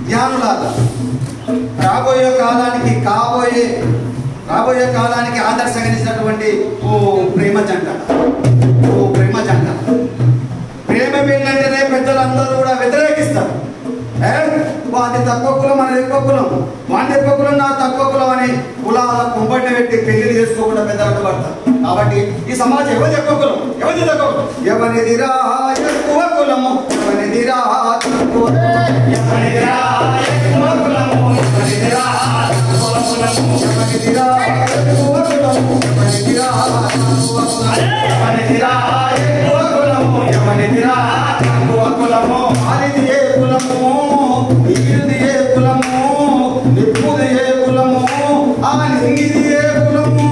ధ్యానులాగా రాబోయే కాలానికి కాబోయే రాబోయే కాలానికి ఆదర్శంగా ఇచ్చినటువంటి ఓ ప్రేమ జంట ఓ ప్రేమ జంట ప్రేమ పెళ్ళంటేనే పెద్దలందరూ కూడా వ్యతిరేకిస్తారు ఏ? వాడి తక్కువ కులం అనేది ఎక్కువ కులం వాడి ఎక్కువ కులం నా తక్కువ కులం అని కులాల కుంపటి పెట్టి పెళ్లి చేసుకోకుండా పెద్దలు పడతారు కాబట్టి ఈ సమాజం ఎవరి ఎక్కువ కులం ఎవరిది తక్కువ కులం? ఎవరిదిరా ఎక్కువ కులము ఎవరిదిరా తక్కువ ఎవరిదిరా ఎక్కువ కులము ఎవరిదిరా తక్కువ కులము ఎవరిదిరా ఎక్కువ కులము ఎవరిదిరా తక్కువ కులము ఎవరిదిరా ఎక్కువ కులము ఎవరిదిరా తక్కువ కులము వారిది ఏ కులము వీరిది ఏ కులము నిప్పుది ఏ కులము ఆ నింగిది ఏ కులము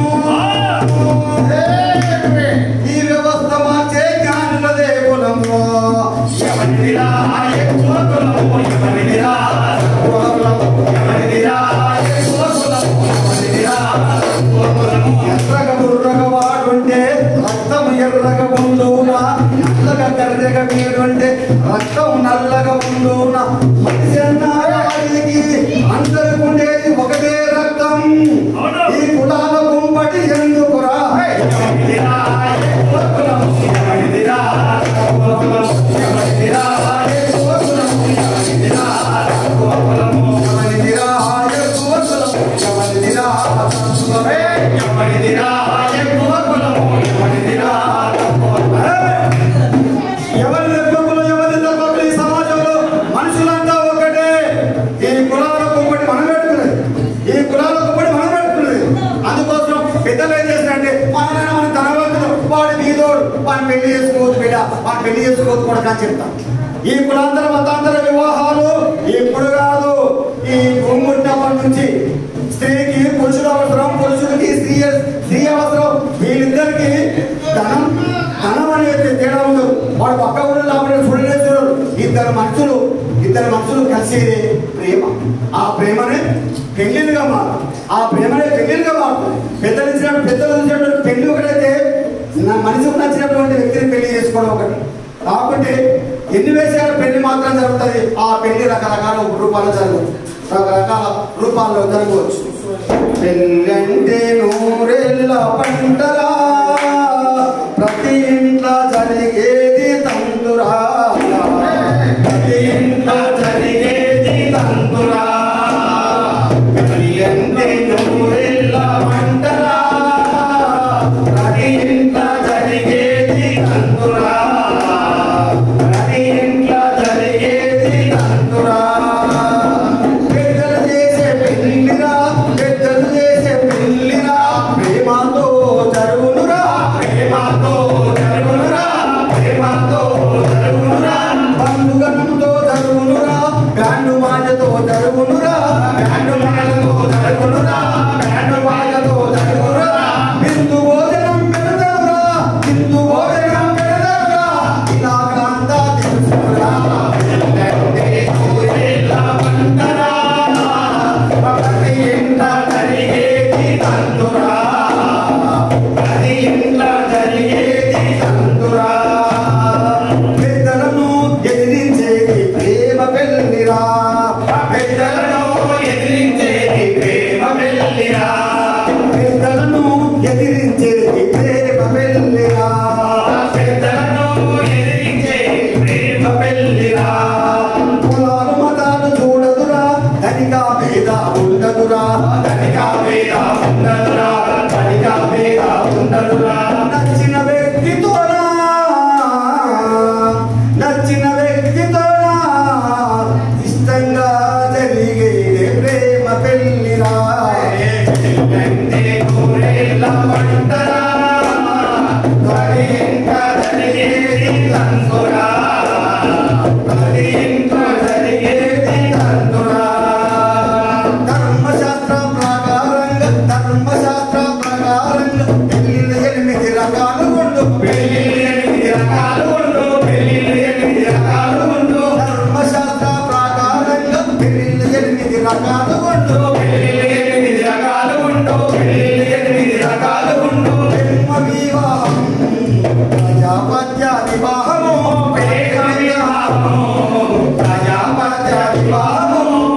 ఏ, ఈ వ్యవస్థ మార్చే జ్ఞానులదే కులము ఎవరిదిరా ఎక్కువ కులము ఎవరిదిరా తక్కువ కులము ఎవరిదిరా ఎక్కువ కులము ఎవరిదిరా తక్కువ కులము ఎర్రగ బుర్రగ వాడుంటే రక్తం ఎర్రగ ఉండునా నల్లగా కర్రెగ వీడుంటే రక్తం నల్లగా ఉండునా మనిషి అన్నారాడికి అందరికి ఉండేది ఒకటే రక్తం ఈ కులాల కుంపటి ఎందుకురా ఎవరిదిరా ఎక్కువ కులము? ఎవరిదిరా తక్కువ కులము? ఎవరిదిరా ఎక్కువ కులము? ఎవరిదిరా తక్కువ కులము? ఎవరిదిరా ఎక్కువ కులము? ఎవరిదిరా తక్కువ కులము? ఎవరిదిరా ఎక్కువ కులము? ఎవరిదిరా తక్కువ కులము? ఎవరి లెక్కకులు ఎవరి లెక్కకులు ఈ సమాజంలో మనుషులంతా ఒకటే ఈ కులాలకు ఒకటి మనం పెట్టుకున్నది ఈ కులాలకు ఒకటి మనం పెట్టుకున్నది అందుకోసం పెద్దలు ఏం చేస్తారంటే మన నాన్న మన ధనవంతుడు వాడు బీదోడు వాడిని పెళ్లి చేసుకోవద్దు బిడ్డ వాడిని పెళ్లి చేసుకోవద్దు కూడా అని చెప్తాం ఈ కులాంతర మతాంతర వివాహాలు ఇప్పుడు కాదు ఈ భూమున్నప్పటి నుంచి స్త్రీకి పురుషుడు అవసరం పురుషుడికి స్త్రీ స్త్రీ అవసరం వీళ్ళిద్దరికి ధనం ధనం అనేది తేడా ఉండదు వాడు పక్క ఊళ్ళో లోపల చూడలేదు ఇద్దరు మనుషులు ఇద్దరు మనుషులు కలిసేదే ప్రేమ ఆ ప్రేమనే పెళ్లిలుగా మారు ఆ ప్రేమనే పెళ్లిలుగా మారుతుంది పెద్దలు ఇచ్చినట్టు పెద్దలు ఇచ్చినట్టు పెళ్లి ఒకటైతే నా మనసుకు నచ్చినటువంటి వ్యక్తిని పెళ్లి చేసుకోవడం ఒకటి కాబట్టి ఎన్ని వేసాల పెళ్లి మాత్రం జరుగుతుంది ఆ పెళ్లి రకరకాల రూపాల్లో జరగవచ్చు రకరకాల రూపాల్లో జరగవచ్చు పెళ్ళంటే నూరేళ్ళ పంటరా ప్రతి ఇంట్లో జరిగేది తందురా ప్రతి ఇంట్లో జరిగేది తందురా పెళ్ళంటే నూరేళ్ళ పంటరా ప్రతి ఇంట్లో జరిగేది తందురా ప్రతి ఇంట్లో జరిగేది తందురా పెద్దలు చేసే పెళ్లిరా పెద్దలు చేసే పెళ్లిరా ప్రేమతో జరుగునురా ప్రేమతో జరుగునురా ప్రేమతో జరుగునురా బంధుగణంతో జరుగునురా గాండు మాటతో జరుగునురా గాండు మాటతో జరుగునురా గాండు మాటతో జరుగునురా బిందు భోజనం పెడతారా బిందు భోజనం పెడతారా ఇలాగా అంతా తెలుసుకురా పెళ్ళంటే ఊరేళ్ళ పంటరా ప్రతి ఇంట జరిగేది తందురా ప్రతి ఇంట జరిగేది తందురా పెద్దలను ఎదిరించేది ప్రేమ పెళ్ళిరా పెద్దలను ఎదిరించేది ప్రేమ పెళ్ళిరా పెద్దలను ఎదిరించేది ప్రేమ పెళ్ళిరా పెద్దలను ఎదిరించేది ప్రేమ పెళ్ళిరా కులాలు మతాలు చూడదురా ధనిక భేద ఉండదురా ధనిక భేద ఉండదురా ధనిక భేద ఉండదురా నచ్చిన వ్యక్తితోనా నచ్చిన వ్యక్తితోనా ఇష్టంగా జరిగేదే ప్రేమ పెళ్ళిరా పెళ్ళంటే నూరేళ్ళ పంటరా మరి ఇంకా జరిగేది తందురా మరి ఇంకా జరిగేది తందురా ధర్మశాస్త్ర ప్రకారంగా ధర్మశాస్త్ర ప్రకారంగా పెళ్లిళ్ళు ఎనిమిది రకాలు ఉండు పెళ్లిళ్ళు ఎనిమిది రకాలు ఉండు పెళ్లిళ్ళు ఎనిమిది రకాలు ఉండు ధర్మశాస్త్ర ప్రకారంగా పెళ్లిళ్ళు ఎనిమిది రకాలు ఉండు పెళ్లిళ్ళు ఎనిమిది రకాలు ఉండు పెళ్లిళ్ళు ఎనిమిది రకాలు ఉండు ప్రేమ వివాహం ప్రజాపత్య వివాహము ప్రేమ వివాహము ప్రజాపత్య వివాహము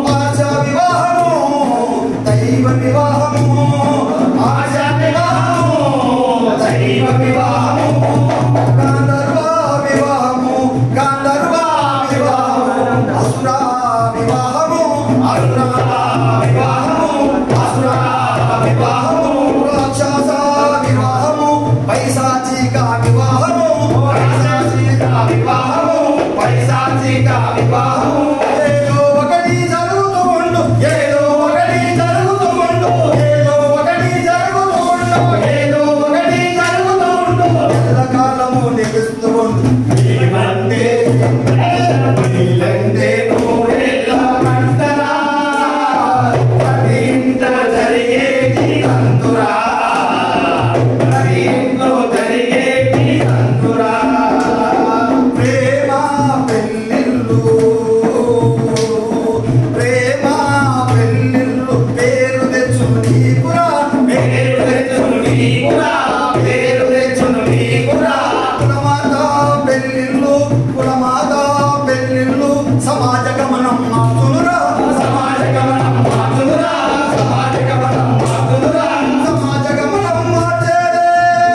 గమనం మార్చునురా సమాజ గమనం మార్చునురా సమాజ గమనం మార్చునురా సమాజ గమనం మార్చేదే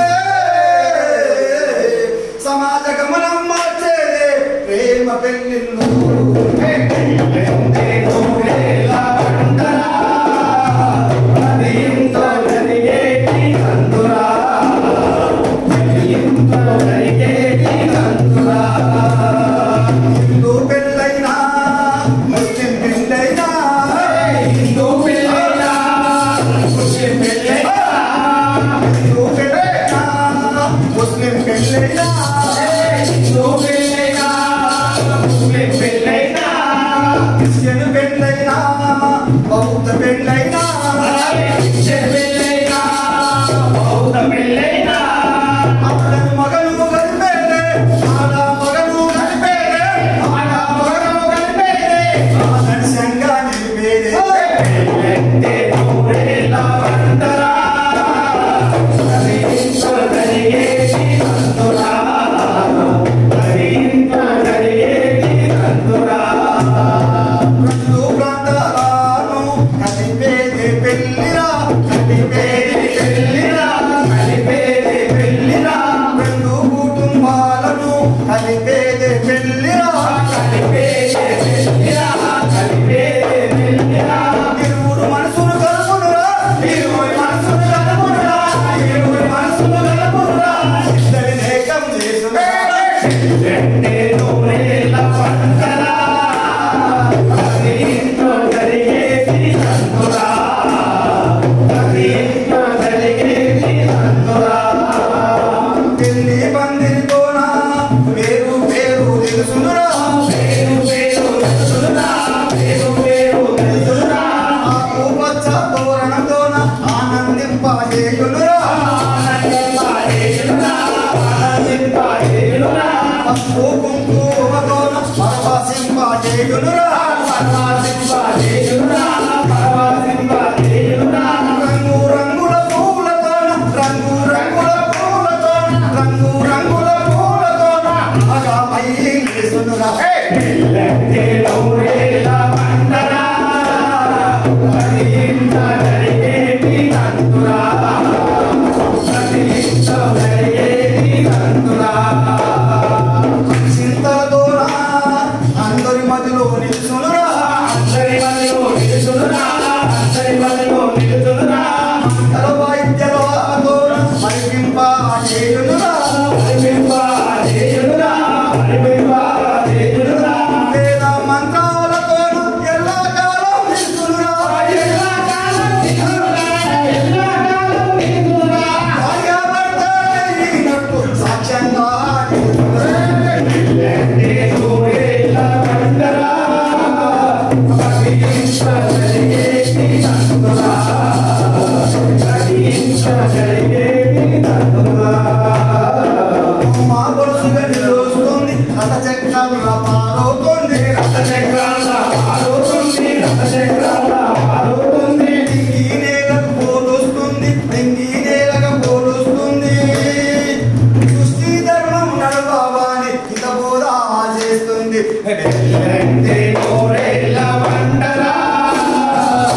సమాజ గమనం మార్చేదే ప్రేమ పెళ్ళిళ్ళు హిందూ పెళ్ళైనా ముస్లిం పెళ్ళైనా హిందూ పెళ్ళైనా ముస్లిం పెళ్ళైనా హిందూ పెళ్ళైనా ముస్లిం పెళ్ళైనా హిందూ పెళ్ళైనా ముస్లిం పెళ్ళైనా క్రిస్టియన్ పెళ్ళైనా బౌద్ధ పెళ్ళైనా క్రిస్టియన్ పెళ్ళైనా బౌద్ధ పెళ్ళైనా ఆడను మగను కలిపేదే ఆడ మగను కలిపేదే ఆడ మగను కలిపేదే ఆదర్శంగా నిలిపేదే పెళ్ళంటే నూరేళ్ళ పంటరా కలిగించో కలిగేది తంతురా కలిగించో కలిగేది తంతురా రెండు ప్రాంతాలను కలిపేది పెళ్ళిరా కలిపేది పెళ్ళిరా కలిపేది పెళ్ళిరా రెండు కుటుంబాలను కలిపేది పెళ్ళిరా కలిపేది పెళ్ళిరా కలిపేది పెళ్ళిరా ఇరువురు మనసును కలుపునురా ఇరువురి మనసును కలుపునురా ఇరువురి మనసును కలుపునురా ఇద్దరిని ఏకం చేసునురా రెండే నూరేళ్ళ పంటరా కలిగించో కలిగేది తంతురా కలిగించో కలిగేది తంతురా పెళ్లి పందిరితోన పేరు పేరు తెలుసునురా పేరు పేరు తెలుసునురా పేరు పేరు తెలుసునురా ఆకు పచ్చ తోరణంతోన ఆనందింపజేయునురా ఆనందింపజేయునురా ఆనందింపజేయునురా పసుపు కుంకుమతోన పరవశింపజేయునురా పరవశింపజేయునురా పరవశింపజేయునురా రంగు రంగుల పూలతోన రంగు రంగుల పూలతోన రంగు రంగుల పూలతోన మగా పైసునురా పెళ్ళంటే నూరేళ్ళ పండరా కలిగింత కలిగేది తంతురా కలిగింత కలిగేది తంతురా చింతలతోన అందరి మధ్యలో నిలుచునురా అందరి మధ్యలో నిలుచునురా అందరి మధ్యలో నిలుచునురా మంగళ వాయిద్యలతోన మరిపింప చేయునురా మరిపింప చేయునురా మరిపింప చేయునురా వేద మంత్రాలతోన ఎల్లకాలం నిలుచునురా ఎల్లకాలం నిలుచునురా ఎల్లకాలం నిలుచునురా భార్యాభర్త అయినట్టు సాక్ష్యంగా నిలుచునురా మా గొలుసుగా నిలుస్తుంది రథ చక్రాల పారవుతుంది రథ చక్రాల పారవుతుంది రథ చక్రాల పారవుతుంది దింగి నేలకు పోలుస్తుంది దింగి నేలకు పోలుస్తుంది సృష్టి ధర్మం నడవాలని హిత బోధ చేస్తుంది అంటే నూరేళ్ళ వండరా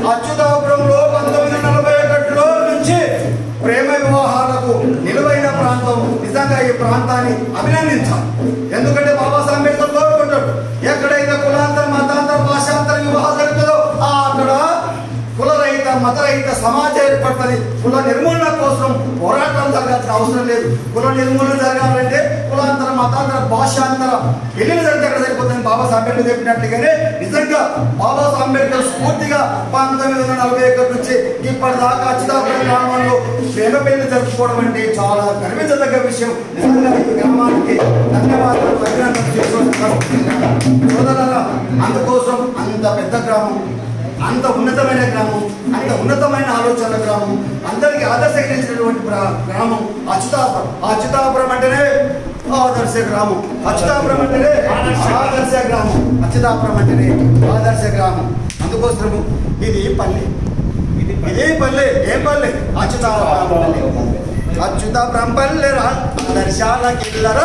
అచ్యుతాపురంలో పంతొమ్మిది వందల నలభై ఒకటిలో నుంచి ప్రేమ వివాహాలకు నిలువైన ప్రాంతం నిజంగా ఈ ప్రాంతాన్ని అభినందించాలి ఎందుకంటే బాబాసాహెబ్ అంబేద్కర్ కోరుకుంటాడు ఎక్కడైతే కులాంతర మతాంతర భాషాంతర వివాహం జరుగుతుందో ఆ అక్కడ కులరహిత మతరహిత సమాజం ఏర్పడుతుంది కుల నిర్మూలన కోసం పోరాటం జరగాల్సిన అవసరం లేదు కుల నిర్మూలన జరగాలంటే కులాంతర మతాంతర భాషాంతర ఎల్లుని జరిగితే అక్కడ సరిపోతుంది బాబాసాహెబ్ అంబేద్కర్ చెప్పినట్టుగానే నిజంగా బాబాసాహెబ్ అంబేద్కర్ స్ఫూర్తిగా పంతొమ్మిది వందల నలభై ఒకటి నుంచి ఇప్పటిదాకా అచ్యుతాపురం గ్రామంలో ప్రేమ పెళ్లి జరుపుకోవడం అంటే చాలా గర్వించదగ్గ విషయం నిజంగా ఈ గ్రామానికి ధన్యవాదాలు అభినందనలు చేసుకోవాల్సిన సోదరులారా అందుకోసం అంత పెద్ద గ్రామం అంత ఉన్నతమైన గ్రామం అంత ఉన్నతమైన ఆలోచనల గ్రామం అందరికీ ఆదర్శించినటువంటి గ్రా- గ్రామం అచ్యుతాపురం ఆ అచ్యుతాపురం అంటేనే ఆదర్శ గ్రామం అచ్యుతాపురం అంటేనే ఆదర్శ గ్రామం అచ్యుతాపురం అంటేనే ఆదర్శ గ్రామం అందుకోసము ఇది పల్లె ఇదే పల్లె ఏం పల్లె అచ్యుతాపురం పల్లె అచ్యుతాపురం పల్లెరా ఆదర్శాల కిల్లరా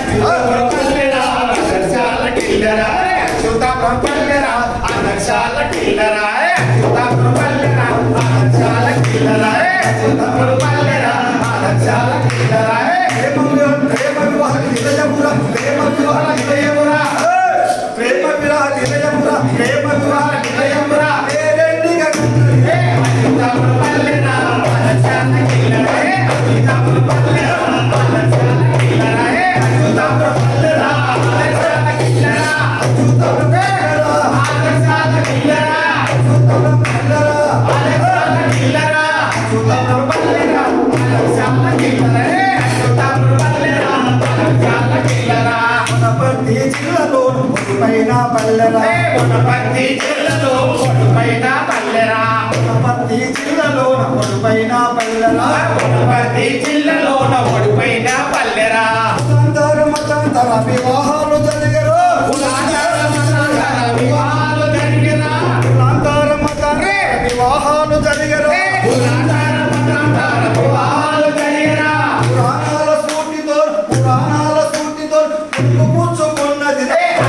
అచ్యుతాపురం పల్లెరా ఆదర్శాల కిల్లరా అచ్యుతాపురం పల్లెరా ఆదర్శాల కిల్లరా అచ్యుతాపురం పల్లెరా ఆదర్శాల కిల్లరా ప్రేమ వివాహ ప్రేమ వివాహ నిలయమురా ప్రేమ వివాహ నిలయమురా ప్రేమ వివాహ నిలయమురా ప్రేమ వివాహ నిలయమురా పేరెండిగా అచ్యుతాపురం పల్లెరా ఆదర్శాల కిల్లరా అచ్యుతాపురం పల్లెరా ఆదర్శాల కిల్లరా అచ్యుతాపురం పల్లెరా ఆదర్శాల కిల్లరా అచ్యుతాపురం పల్లెరా ఆదర్శాల కిల్లరా అచ్యుతాపురం పల్లెరా ఆదర్శాల కిల్లరా అచ్యుతాపురం పల్లెరా ఆదర్శాల కిల్లరా అచ్యుతాపురం పల్లెరా ఆదర్శాల కిల్లరా వనపర్తి జిల్లాలో పైన పల్లెరా వనపర్తి జిల్లాలో ఒడుపైన పల్లెరా వనపర్తి జిల్లాలో పైన పల్లెరా వనపర్తి జిల్లాలోన ఒడిపైన పల్లెరా మతాంతర మతాంతర వివాహాలు జరిగరు కులాచార మతాచార వివాహాలు జరిగిన కులాంతర మతాంతర వివాహాలు జరిగరు కులాచార మతాచార వివాహాలు జరిగిన పురాణాల స్ఫూర్తితో పురాణాల స్ఫూర్తితో పుచ్చుకున్నది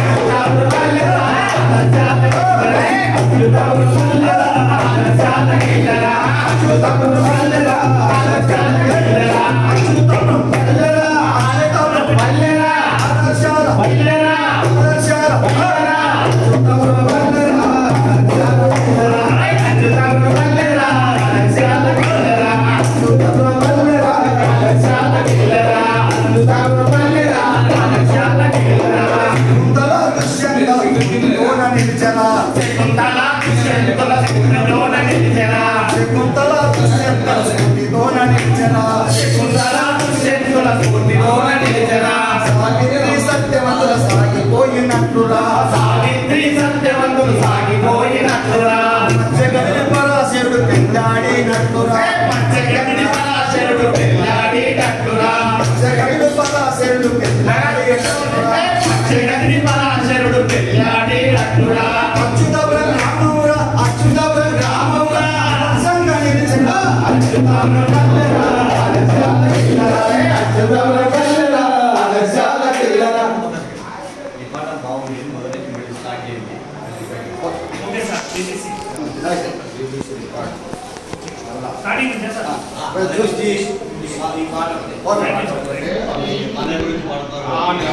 నిలిచనా కుంతల దుష్యంతుల శక్తిలోన నిలిచెనా కుంతల స్ఫూర్తితోన నిలిచనా కుంతల దుష్యంతుల స్ఫూర్తిలోన నిలిచెనా సాగిరి సత్యవంతుల సాగిపోయినట్లురా సావిత్రి సత్యవంతులు సాగిపోయినట్లురా జగన్ పరాశరుడు పెంచాడినట్లురా పంచగండి పరాశరుడు పెళ్ళాడినట్లురా జగన్ పరాశరుడు పెంచాడినట్లురా పంచగండి పరాశరుడు పెళ్ళాడినట్లురా అచ్యుతపురం గ్రామమురా అచ్యుతపురం గ్రామమురా సంగా నిలిచిన అచ్యుతపురం పల్లెరా అలసాల కిల్లరా అచ్యుతపురం పల్లెరా అలసాల కిల్లరా చూసి